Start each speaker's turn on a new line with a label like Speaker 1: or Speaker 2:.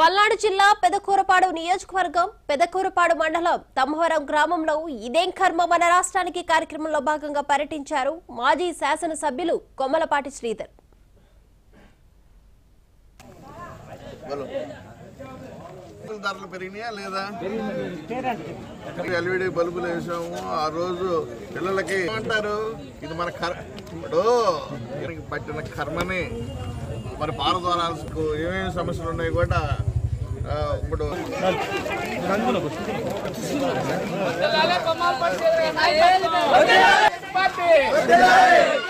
Speaker 1: పల్నాడు జిల్లా పెదకూరపాడు నియోజకవర్గం పెదకూరపాడు మండలం తమ్మవరం గ్రామంలో ఇదేం కర్మ మన రాష్ట్రానికి కార్యక్రమంలో భాగంగా పర్యటించారు మాజీ శాసనసభ్యులు కొమ్మలపాటి శ్రీధర్
Speaker 2: బలు. ధరలు పెరిగినాయా లేదా ఎల్ఈడి బల్బులు వేసాము ఆ రోజు పిల్లలకి ఏమంటారు ఇది మన కర్ ఇప్పుడు దీనికి పట్టిన కర్మని మరి పారదోరాలకు ఏమేమి సమస్యలు ఉన్నాయి కూడా ఆ, ఇప్పుడు
Speaker 3: పార్టీ